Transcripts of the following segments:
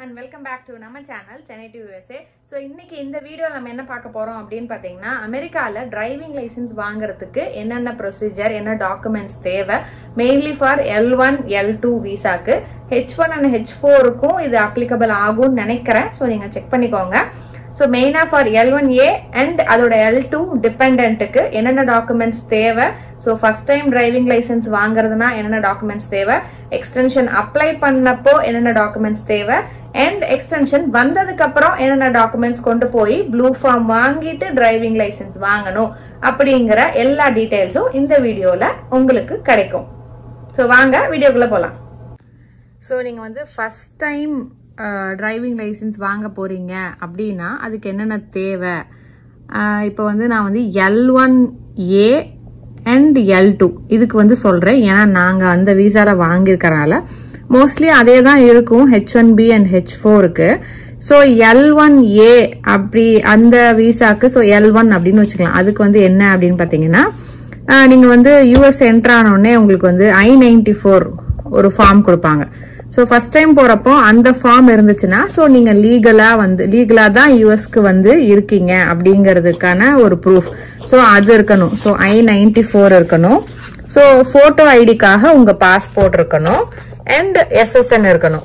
and welcome back to நம்ம channel Chennai to USA so இன்னைக்கு இந்த வீடியோ நம்ம என்ன பார்க்க போறோம் அப்படின்னு பார்த்தீங்கன்னா அமெரிக்கால டிரைவிங் லைசன்ஸ் வாங்குறதுக்கு என்னென்ன ப்ரொசீஜர் என்ன டாக்குமெண்ட்ஸ் தேவை mainly for L one L two விசாக்கு ஹெச் ஒன் அண்ட் ஹெச் ஃபோருக்கும் இது அப்ளிகபிள் ஆகும்னு நினைக்கிறேன் ஸோ நீங்க செக் பண்ணிக்கோங்க ஸோ மெயினா for L one A and அதோட எல் டூ டிபெண்ட்டுக்கு என்னென்ன டாக்குமெண்ட்ஸ் தேவை so first time driving license வாங்குறதுனா என்னென்ன டாக்குமெண்ட்ஸ் தேவை எக்ஸ்டென்ஷன் அப்ளை பண்ணப்போ என்னென்ன டாக்குமெண்ட்ஸ் தேவை அண்ட் எக்ஸ்டென்ஷன் வந்ததுக்கு அப்புறம் என்னென்ன டாக்குமெண்ட்ஸ் கொண்டு போய் ப்ளூ ஃபார்ம் வாங்கிட்டு டிரைவிங் லைசன்ஸ் வாங்கணும் அப்படிங்கிற எல்லா டீடைல்ஸும் இந்த வீடியோல உங்களுக்கு கிடைக்கும் ஸோ வாங்க வீடியோக்குள்ள போலாம் ஸோ நீங்கள் வந்து ஃபஸ்ட் டைம் டிரைவிங் லைசன்ஸ் வாங்க போகிறீங்க அப்படின்னா அதுக்கு என்னென்ன தேவை இப்போ வந்து நான் வந்து L one A and L two இதுக்கு வந்து சொல்கிறேன் ஏன்னா நாங்கள் அந்த வீசாவில் வாங்கியிருக்கறனால மோஸ்ட்லி அதே தான் இருக்கும் H one B and H ஃபோருக்கு ஸோ எல் ஒன் ஏ அப்படி அந்த வீசாக்கு ஸோ எல் ஒன் அப்படின்னு வச்சுக்கலாம் அதுக்கு வந்து என்ன அப்படின்னு பார்த்தீங்கன்னா நீங்கள் வந்து யூஎஸ் என்ட்ரானோடனே உங்களுக்கு வந்து ஐ நைன்டி ஃபோர் ஒரு ஃபார்ம் கொடுப்பாங்க ஸோ ஃபர்ஸ்ட் டைம் போறப்போ அந்த ஃபார்ம் இருந்துச்சுன்னா ஸோ நீங்க லீகலா வந்து லீகலா தான் யூஎஸ்க்கு வந்து இருக்கீங்க அப்படிங்கிறதுக்கான ஒரு ப்ரூஃப் ஸோ அது இருக்கணும் ஸோ ஐ நைன்டி ஃபோர் இருக்கணும் ஸோ போட்டோ ஐடிக்காக உங்க பாஸ்போர்ட் இருக்கணும் அண்ட் எஸ்எஸ்என் இருக்கணும்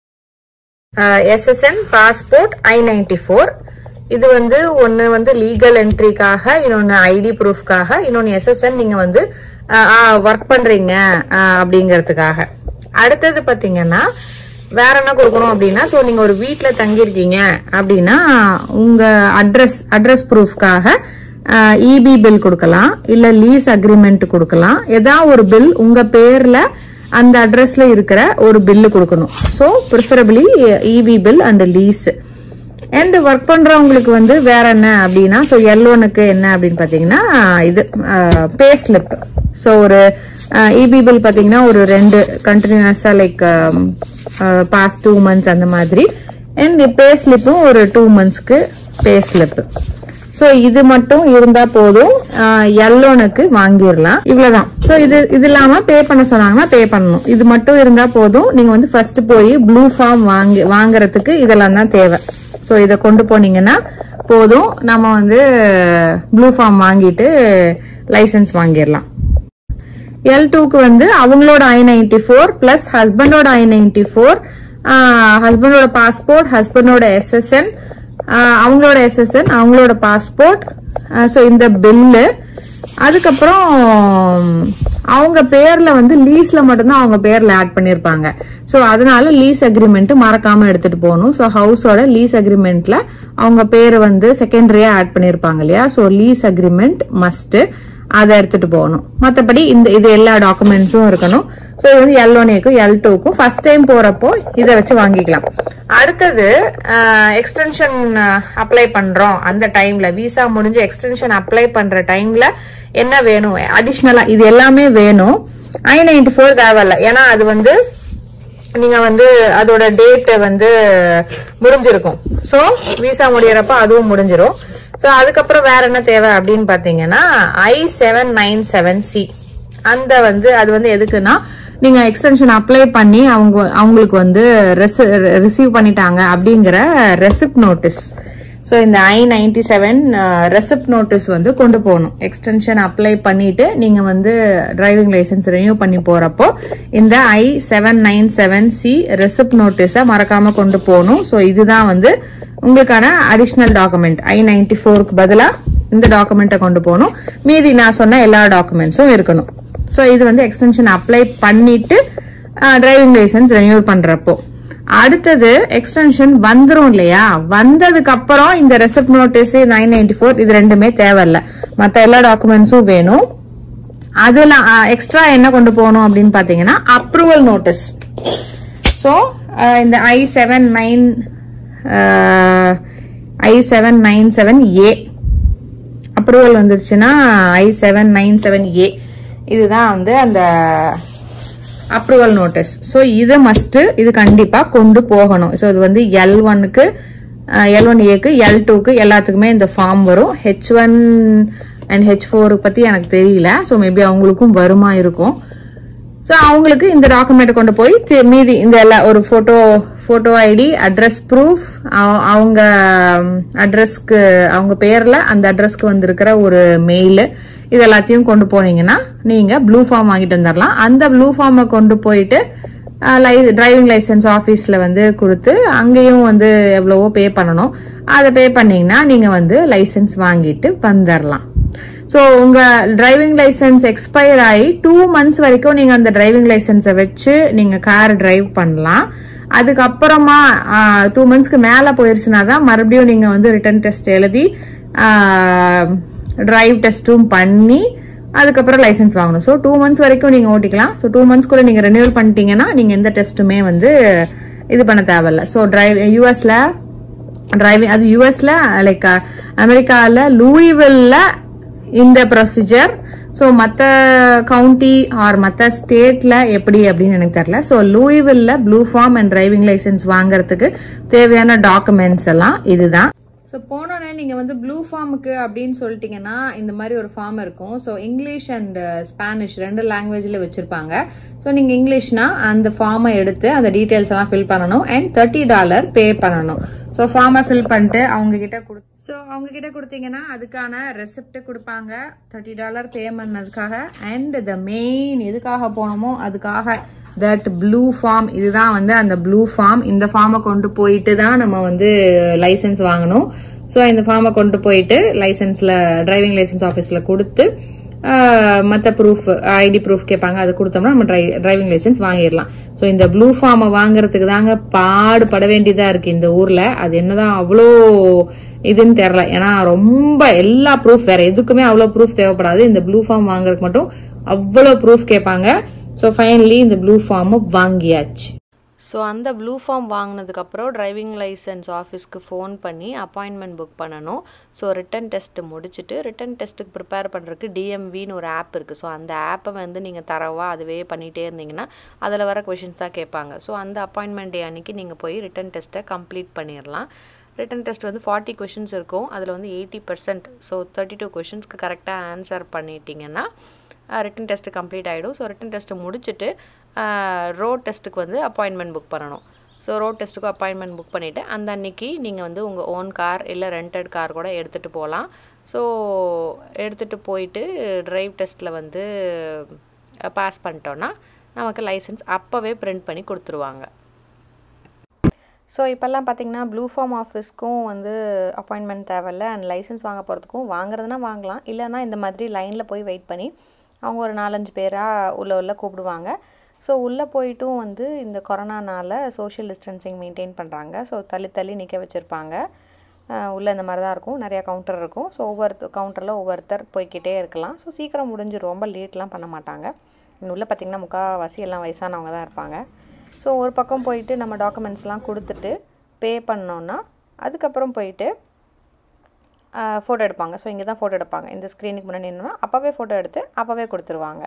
SSN passport I ninety four இது வந்து ஒன்னு வந்து லீகல் என்ட்ரிக்காக இன்னொன்னு ஐடி ப்ரூஃப்காக இன்னொன்னு எஸ்எஸ்என் நீங்க வந்து ஒர்க் பண்றீங்க அப்படிங்கறதுக்காக அடுத்தது பாத்தீங்கன்னா வேற என்ன கொடுக்கணும் அப்படின்னா ஸோ நீங்க ஒரு வீட்டில் தங்கியிருக்கீங்க அப்படின்னா உங்க அட்ரஸ் அட்ரஸ் ப்ரூஃப்காக இபி பில் கொடுக்கலாம் இல்ல லீஸ் அக்ரிமெண்ட் கொடுக்கலாம் ஏதாவது ஒரு பில் உங்க பேர்ல அந்த அட்ரஸ்ல இருக்கிற ஒரு பில்லு கொடுக்கணும் so preferably EB bill and lease and work பண்றவங்களுக்கு வந்து வேற என்ன அப்படின்னா ஸோ எல்லோனுக்கு என்ன அப்படின்னு பாத்தீங்கன்னா இது பே ஸ்லிப் ஸோ ஒரு இபி பில் பாத்தீங்கன்னா ஒரு ரெண்டு கண்டினியூஸா லைக் பாஸ்ட் டூ மந்த்ஸ் அந்த மாதிரி அண்ட் பே ஸ்லிப்பும் ஒரு டூ மந்த்ஸ்க்கு பே ஸ்லிப் ஸோ இது மட்டும் இருந்தா போதும் எல்லோனுக்கு வாங்கிடலாம் இவ்வளவுதான் ஸோ இது இது இல்லாம பே பண்ண சொன்னாங்கன்னா பே பண்ணணும் இது மட்டும் இருந்தா போதும் நீங்க வந்து ஃபர்ஸ்ட் போய் ப்ளூ ஃபார்ம் வாங்கி வாங்குறதுக்கு இதெல்லாம் தான் தேவை ஸோ இதை கொண்டு போனீங்கன்னா போதும் நம்ம வந்து ப்ளூ ஃபார்ம் வாங்கிட்டு லைசன்ஸ் வாங்கிடலாம் எல் டூக்கு வந்து அவங்களோட ஐ நைன்டி ஃபோர் பிளஸ் ஹஸ்பண்டோட ஐ நைன்டி ஃபோர் ஹஸ்பண்டோட பாஸ்போர்ட் ஹஸ்பண்டோட எஸ்எஸ்என் அவங்களோட எஸ்எஸ்என் அவங்களோட பாஸ்போர்ட் ஸோ இந்த பில்லு அதுக்கப்புறம் அவங்க பேர்ல வந்து லீஸ்ல மட்டும்தான் அவங்க பேர்ல ஆட் பண்ணிருப்பாங்க ஸோ அதனால லீஸ் அக்ரிமெண்ட் மறக்காம எடுத்துட்டு போகணும் ஸோ ஹவுஸோட லீஸ் அக்ரிமெண்ட்ல அவங்க பேர் வந்து செகண்டரியா ஆட் பண்ணிருப்பாங்க இல்லையா ஸோ லீஸ் அக்ரிமெண்ட் மஸ்ட் அதை எடுத்துட்டு போகணும் மற்றபடி இந்த இது எல்லா டாக்குமெண்ட்ஸும் இருக்கணும் ஸோ இது வந்து எல் ஒன்ஏக்கும் எல் டூக்கும் ஃபர்ஸ்ட் டைம் போறப்போ இதை வச்சு வாங்கிக்கலாம் அடுத்தது எக்ஸ்டென்ஷன் அப்ளை பண்றோம் அந்த டைம்ல விசா முடிஞ்சு எக்ஸ்டென்ஷன் அப்ளை பண்ற டைம்ல என்ன வேணும் அடிஷ்னலா இது எல்லாமே வேணும் ஐ நைன்டி ஃபோர் தேவையில்ல ஏன்னா அது வந்து நீங்க வந்து அதோட டேட் வந்து முடிஞ்சிருக்கும் ஸோ விசா முடியறப்ப அதுவும் முடிஞ்சிரும் ஸோ அதுக்கப்புறம் வேற என்ன தேவை அப்படின்னு பாத்தீங்கன்னா I seven nine seven C அந்த வந்து அது வந்து எதுக்குன்னா நீங்க எக்ஸ்டென்ஷன் அப்ளை பண்ணி அவங்க அவங்களுக்கு வந்து ரிசீவ் பண்ணிட்டாங்க அப்படிங்கிற ரெசிப்ட் நோட்டீஸ் ஸோ இந்த I ninety seven receipt notice வந்து கொண்டு போகணும் எக்ஸ்டென்ஷன் அப்ளை பண்ணிட்டு நீங்க வந்து டிரைவிங் லைசன்ஸ் ரெனியூ பண்ணி போறப்போ இந்த I seven nine seven C receipt நோட்டீஸை மறக்காம கொண்டு போகணும் ஸோ இதுதான் வந்து உங்களுக்கான அடிஷ்னல் டாக்குமெண்ட் ஐ நைன்டி ஃபோருக்கு பதிலாக இந்த டாக்குமெண்ட்டை கொண்டு போகணும் மீதி நான் சொன்ன எல்லா டாக்குமெண்ட்ஸும் இருக்கணும் ஸோ இது வந்து எக்ஸ்டென்ஷன் அப்ளை பண்ணிட்டு டிரைவிங் லைசன்ஸ் ரெனியூ பண்றப்போ அடுத்தது எக்ஸ்டென்ஷன் வந்துரும் இல்லையா வந்ததுக்கு அப்புறம் இந்த receipt notice nine ninety four இது ரெண்டுமே தேவையில்ல மற்ற எல்லா டாக்குமெண்ட்ஸும் வேணும் அதுல எக்ஸ்ட்ரா என்ன கொண்டு போகணும் அப்படின்னு பாத்தீங்கன்னா அப்ரூவல் நோட்டீஸ் ஸோ இந்த I seven nine I seven nine seven A approval வந்துருச்சுன்னா I seven nine seven A இதுதான் வந்து அந்த அப்ரூவல் நோட்டீஸ் ஸோ இது மஸ்ட் இது கண்டிப்பா கொண்டு போகணும் ஸோ இது வந்து எல் ஒனுக்கு எல் ஒன் ஏக்கு எல் டூக்கு எல்லாத்துக்குமே இந்த ஃபார்ம் வரும் H one and H four பத்தி எனக்கு தெரியல ஸோ மேபி அவங்களுக்கும் வருமா இருக்கும் ஸோ அவங்களுக்கு இந்த டாக்குமெண்ட் கொண்டு போய் தி- மீதி இந்த எல்லா ஒரு photo photo ID address proof அவங்க அட்ரஸ்க்கு அவங்க பேர்ல அந்த அட்ரஸ்க்கு வந்திருக்கிற ஒரு மெயில் இது எல்லாத்தையும் கொண்டு போனீங்கன்னா நீங்க ப்ளூ ஃபார்ம் வாங்கிட்டு வந்துடலாம் அந்த ப்ளூ ஃபார்மை கொண்டு போயிட்டு டிரைவிங் லைசென்ஸ் ஆஃபீஸ்ல வந்து கொடுத்து அங்கேயும் வந்து எவ்வளவோ பே பண்ணணும் அதை பே பண்ணீங்கன்னா நீங்க வந்து லைசென்ஸ் வாங்கிட்டு வந்துடலாம் ஸோ உங்க டிரைவிங் லைசென்ஸ் எக்ஸ்பயர் ஆகி டூ மந்த்ஸ் வரைக்கும் நீங்க அந்த டிரைவிங் லைசென்ஸை வச்சு நீங்க கார் டிரைவ் பண்ணலாம் அதுக்கப்புறமா டூ மந்த்ஸ்க்கு மேல போயிருச்சுன்னா தான் மறுபடியும் நீங்க வந்து ரிட்டர்ன் டெஸ்ட் எழுதி டிரைவ் டெஸ்ட்டும் பண்ணி அதுக்கப்புறம் லைசென்ஸ் வாங்கணும் ஸோ டூ மந்த்ஸ் வரைக்கும் நீங்க ஓட்டிக்கலாம் ஸோ டூ மந்த்ஸ்க்குள்ள நீங்க ரெனியூவல் பண்ணிட்டீங்கன்னா நீங்க எந்த டெஸ்ட்டுமே வந்து இது பண்ண தேவையில்ல ஸோ டிரைவ் யூஎஸ்ல டிரைவிங் அது யூஎஸ்ல லைக் அமெரிக்கால லூயிவில்ல இந்த ப்ரொசீஜர் ஸோ மற்ற கவுண்டி ஆர் மற்ற ஸ்டேட்ல எப்படி அப்படின்னு எனக்கு தெரியல ஸோ லூயிவில்ல blue form and driving license வாங்குறதுக்கு தேவையான டாக்குமெண்ட்ஸ் எல்லாம் இதுதான் ஸோ போனோடனே நீங்க வந்து ப்ளூ ஃபார்முக்கு அப்படின்னு சொல்லிட்டீங்கன்னா இந்த மாதிரி ஒரு ஃபார்ம் இருக்கும் ஸோ இங்கிலீஷ் அண்ட் ஸ்பானிஷ் ரெண்டு லாங்குவேஜ்ல வச்சிருப்பாங்க ஸோ நீங்க இங்கிலீஷ்னா அந்த ஃபார்மை எடுத்து அந்த டீடைல்ஸ் எல்லாம் ஃபில் பண்ணணும் அண்ட் தேர்ட்டி டாலர் பே பண்ணணும் ஸோ ஃபார்மை ஃபில் பண்ணிட்டு அவங்க கிட்ட கொடு ஸோ அவங்க கிட்ட கொடுத்தீங்கன்னா அதுக்கான ரெசிப்ட் கொடுப்பாங்க தேர்ட்டி டாலர் பே பண்ணதுக்காக அண்ட் த மெயின் எதுக்காக போனோமோ அதுக்காக தட் ப்ளூ ஃபார்ம் இதுதான் வந்து அந்த ப்ளூ ஃபார்ம் இந்த ஃபார்மை கொண்டு போயிட்டு தான் நம்ம வந்து லைசென்ஸ் வாங்கணும் ஸோ இந்த ஃபார்மை கொண்டு போயிட்டு லைசென்ஸ்ல டிரைவிங் லைசென்ஸ் ஆஃபீஸ்ல கொடுத்து மற்ற ப்ரூஃப் ஐடி ப்ரூஃப் கேட்பாங்க அது கொடுத்தோம்னா நம்ம டிரைவிங் லைசென்ஸ் வாங்கிடலாம் ஸோ இந்த ப்ளூ ஃபார்மை வாங்குறதுக்கு தாங்க பாடுபட வேண்டியதா இருக்கு இந்த ஊர்ல அது என்னதான் அவ்வளோ இதுன்னு தெரியல ஏன்னா ரொம்ப எல்லா ப்ரூஃப் வேற எதுக்குமே அவ்வளோ ப்ரூஃப் தேவைப்படாது இந்த ப்ளூ ஃபார்ம் வாங்குறதுக்கு மட்டும் அவ்வளோ ப்ரூஃப் கேட்பாங்க ஸோ ஃபைனலி இந்த ப்ளூ ஃபார்மை வாங்கியாச்சு ஸோ அந்த ப்ளூ ஃபார்ம் வாங்கினதுக்கப்புறம் டிரைவிங் லைசன்ஸ் ஆஃபீஸ்க்கு ஃபோன் பண்ணி அப்பாயின்மெண்ட் புக் பண்ணணும் ஸோ ரிட்டன் டெஸ்ட் முடிச்சுட்டு ரிட்டன் டெஸ்ட்டுக்கு ப்ரிப்பேர் பண்ணுறதுக்கு டிஎம்வின்னு ஒரு ஆப் இருக்குது ஸோ அந்த ஆப்பை வந்து நீங்கள் தரவா அதுவே பண்ணிகிட்டே இருந்தீங்கன்னா அதில் வர கொஷின்ஸ் தான் கேட்பாங்க ஸோ அந்த அப்பாயின்மெண்ட் டே அன்னைக்கு நீங்கள் போய் ரிட்டன் டெஸ்ட்டை கம்ப்ளீட் பண்ணிடலாம் ரிட்டன் டெஸ்ட் வந்து ஃபார்ட்டி கொஷின்ஸ் இருக்கும் அதில் வந்து eighty percent so thirty two கொஷின்ஸ்க்கு கரெக்டாக ஆன்சர் பண்ணிட்டீங்கன்னா ரிட்டன் டெஸ்ட்டு கம்ப்ளீட் ஆகிடும் ஸோ ரிட்டன் டெஸ்ட்டு முடிச்சுட்டு ரோட் டெஸ்ட்டுக்கு வந்து அப்பாயின்மெண்ட் புக் பண்ணணும் ஸோ ரோட் டெஸ்ட்டுக்கு அப்பாயின்மெண்ட் புக் பண்ணிவிட்டு அந்த அன்னைக்கு நீங்கள் வந்து உங்கள் ஓன் கார் இல்லை ரெண்டட் கார் கூட எடுத்துகிட்டு போகலாம் ஸோ எடுத்துகிட்டு போயிட்டு டிரைவ் டெஸ்ட்டில் வந்து பாஸ் பண்ணிட்டோன்னா நமக்கு லைசன்ஸ் அப்போவே பிரிண்ட் பண்ணி கொடுத்துருவாங்க ஸோ இப்போல்லாம் பார்த்தீங்கன்னா ப்ளூ ஃபார்ம் ஆஃபீஸ்க்கும் வந்து அப்பாயின்மெண்ட் தேவையில்ல அண்ட் லைசன்ஸ் வாங்க போகிறதுக்கும் வாங்குறதுனா வாங்கலாம் இல்லைன்னா இந்த மாதிரி லைனில் போய் வெயிட் பண்ணி அவங்க ஒரு நாலஞ்சு பேராக உள்ள உள்ள கூப்பிடுவாங்க ஸோ உள்ளே போயிட்டும் வந்து இந்த கொரோனானால சோஷியல் டிஸ்டன்சிங் மெயின்டைன் பண்ணுறாங்க ஸோ தள்ளி தள்ளி நிற்க வச்சுருப்பாங்க உள்ளே இந்த மாதிரி தான் இருக்கும் நிறையா கவுண்டர் இருக்கும் ஸோ ஒவ்வொரு கவுண்டரில் ஒவ்வொருத்தர் போய்க்கிட்டே இருக்கலாம் ஸோ சீக்கிரம் முடிஞ்சிடும் ரொம்ப லேட்லாம் பண்ண மாட்டாங்க உள்ளே பார்த்திங்கன்னா முக்கால்வாசி எல்லாம் வயசானவங்க தான் இருப்பாங்க ஸோ ஒரு பக்கம் போயிட்டு நம்ம டாக்குமெண்ட்ஸ்லாம் கொடுத்துட்டு பே பண்ணோன்னா அதுக்கப்புறம் போயிட்டு ஃபோட்டோ எடுப்பாங்க ஸோ இங்கே தான் ஃபோட்டோ எடுப்பாங்க இந்த ஸ்க்ரீனுக்கு முன்னாடி நின்னா அப்போவே ஃபோட்டோ எடுத்து அப்போவே கொடுத்துருவாங்க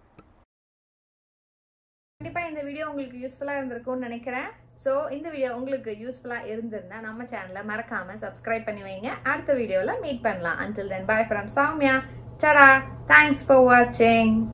கண்டிப்பாக இந்த வீடியோ உங்களுக்கு யூஸ்ஃபுல்லாக இருந்திருக்கும்னு நினைக்கிறேன் ஸோ இந்த வீடியோ உங்களுக்கு யூஸ்ஃபுல்லாக இருந்திருந்தா நம்ம சேனலை மறக்காம சப்ஸ்கிரைப் பண்ணி வைங்க அடுத்த வீடியோவில் மீட் பண்ணலாம் until then bye from Sowmiya Sada thanks for வாட்சிங்